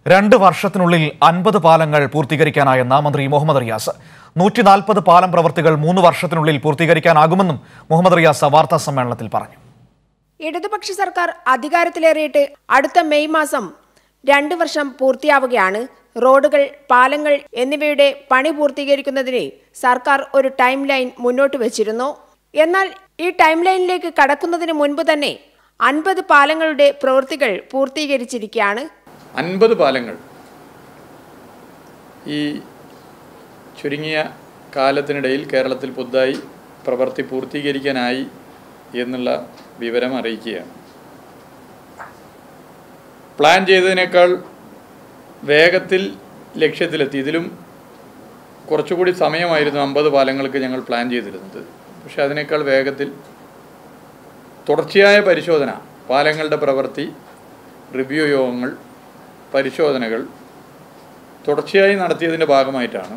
രണ്ട് വർഷത്തിനുള്ളിൽ അൻപത് പാലങ്ങൾ പൂർത്തീകരിക്കാനായെന്ന മന്ത്രി മുഹമ്മദ് റിയാസ് നൂറ്റി നാൽപ്പത് പാലം പ്രവൃത്തികൾ മൂന്ന് വർഷത്തിനുള്ളിൽ പൂർത്തീകരിക്കാനാകുമെന്നും മുഹമ്മദ് റിയാസ് വാർത്താ സമ്മേളനത്തിൽ പറഞ്ഞു ഇടതുപക്ഷ സർക്കാർ അധികാരത്തിലേറിയിട്ട് അടുത്ത മെയ് മാസം രണ്ട് വർഷം പൂർത്തിയാവുകയാണ് റോഡുകൾ പാലങ്ങൾ എന്നിവയുടെ പണി പൂർത്തീകരിക്കുന്നതിന് സർക്കാർ ഒരു ടൈം ലൈൻ മുന്നോട്ട് വെച്ചിരുന്നു എന്നാൽ ഈ ടൈം ലൈനിലേക്ക് കടക്കുന്നതിന് മുൻപ് തന്നെ അൻപത് പാലങ്ങളുടെ പ്രവൃത്തികൾ പൂർത്തീകരിച്ചിരിക്കുകയാണ് അൻപത് പാലങ്ങൾ ഈ ചുരുങ്ങിയ കാലത്തിനിടയിൽ കേരളത്തിൽ പുതുതായി പ്രവൃത്തി പൂർത്തീകരിക്കാനായി എന്നുള്ള വിവരം അറിയിക്കുകയാണ് പ്ലാൻ ചെയ്തതിനേക്കാൾ വേഗത്തിൽ ലക്ഷ്യത്തിലെത്തി ഇതിലും കുറച്ചുകൂടി സമയമായിരുന്നു അമ്പത് പാലങ്ങൾക്ക് ഞങ്ങൾ പ്ലാൻ ചെയ്തിരുന്നത് പക്ഷെ അതിനേക്കാൾ വേഗത്തിൽ തുടർച്ചയായ പരിശോധന പാലങ്ങളുടെ പ്രവൃത്തി റിവ്യൂ യോഗങ്ങൾ പരിശോധനകൾ തുടർച്ചയായി നടത്തിയതിൻ്റെ ഭാഗമായിട്ടാണ്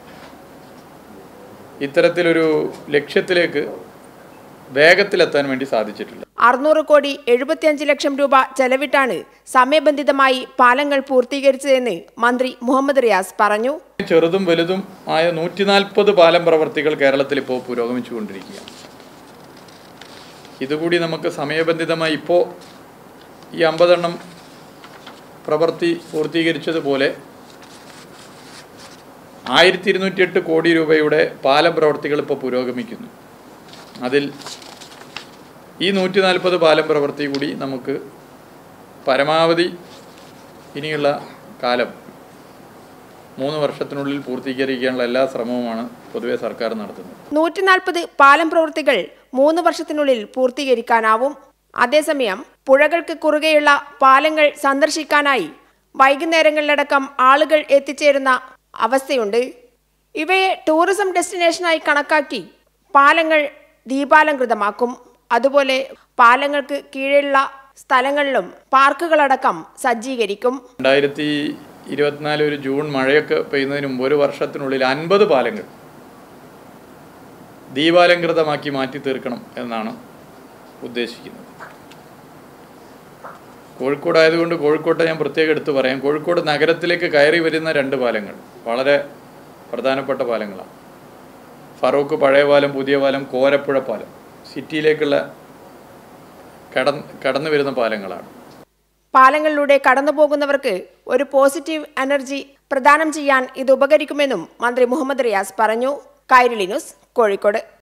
ഇത്തരത്തിലൊരു ലക്ഷ്യത്തിലേക്ക് വേഗത്തിലെത്താൻ വേണ്ടി സാധിച്ചിട്ടില്ല അറുന്നൂറ് കോടി എഴുപത്തിയഞ്ച് ലക്ഷം രൂപ ചെലവിട്ടാണ് സമയബന്ധിതമായി പാലങ്ങൾ പൂർത്തീകരിച്ചതെന്ന് മന്ത്രി മുഹമ്മദ് റിയാസ് പറഞ്ഞു ചെറുതും വലുതും ആയ നൂറ്റി നാൽപ്പത് പാലം പ്രവർത്തികൾ കേരളത്തിൽ ഇപ്പോൾ പുരോഗമിച്ചുകൊണ്ടിരിക്കുകയാണ് ഇതുകൂടി നമുക്ക് സമയബന്ധിതമായി ഇപ്പോൾ ഈ അമ്പതെണ്ണം പ്രവൃത്തി പൂർത്തീകരിച്ചതുപോലെ ആയിരത്തി ഇരുന്നൂറ്റിയെട്ട് കോടി രൂപയുടെ പാലം പ്രവർത്തികൾ ഇപ്പോൾ പുരോഗമിക്കുന്നു അതിൽ ഈ നൂറ്റി നാൽപ്പത് പാലം പ്രവൃത്തി കൂടി നമുക്ക് പരമാവധി ഇനിയുള്ള കാലം മൂന്ന് വർഷത്തിനുള്ളിൽ പൂർത്തീകരിക്കാനുള്ള എല്ലാ ശ്രമവുമാണ് പൊതുവെ സർക്കാർ നടത്തുന്നത് നൂറ്റി നാൽപ്പത് പാലം പ്രവൃത്തികൾ മൂന്ന് വർഷത്തിനുള്ളിൽ പൂർത്തീകരിക്കാനാവും അതേസമയം പുഴകൾക്ക് കുറുകെയുള്ള പാലങ്ങൾ സന്ദർശിക്കാനായി വൈകുന്നേരങ്ങളിലടക്കം ആളുകൾ എത്തിച്ചേരുന്ന അവസ്ഥയുണ്ട് ഇവയെ ടൂറിസം ഡെസ്റ്റിനേഷനായി കണക്കാക്കി പാലങ്ങൾ ദീപാലംകൃതമാക്കും അതുപോലെ പാലങ്ങൾക്ക് കീഴെയുള്ള സ്ഥലങ്ങളിലും പാർക്കുകളടക്കം സജ്ജീകരിക്കും രണ്ടായിരത്തി ഇരുപത്തിനാല് ഒരു ജൂൺ മഴയൊക്കെ പെയ്യുന്നതിന് മുമ്പ് ഒരു വർഷത്തിനുള്ളിൽ അൻപത് പാലങ്ങൾ ദീപാലങ്കൃതമാക്കി മാറ്റി തീർക്കണം എന്നാണ് ഉദ്ദേശിക്കുന്നത് കോഴിക്കോട് ആയതുകൊണ്ട് കോഴിക്കോട്ടെ ഞാൻ പ്രത്യേകം എടുത്തു പറയാം കോഴിക്കോട് നഗരത്തിലേക്ക് കയറി വരുന്ന രണ്ട് പാലങ്ങൾ വളരെ പ്രധാനപ്പെട്ട പാലങ്ങളാണ് ഫറൂഖ് പഴയ പാലം പുതിയ പാലം കോരപ്പുഴ പാലം സിറ്റിയിലേക്കുള്ള കടന്ന് കടന്നു വരുന്ന പാലങ്ങളാണ് പാലങ്ങളിലൂടെ കടന്നു പോകുന്നവർക്ക് ഒരു പോസിറ്റീവ് എനർജി പ്രദാനം ചെയ്യാൻ ഇത് ഉപകരിക്കുമെന്നും മന്ത്രി മുഹമ്മദ് റിയാസ് പറഞ്ഞു കൈരളി ന്യൂസ് കോഴിക്കോട്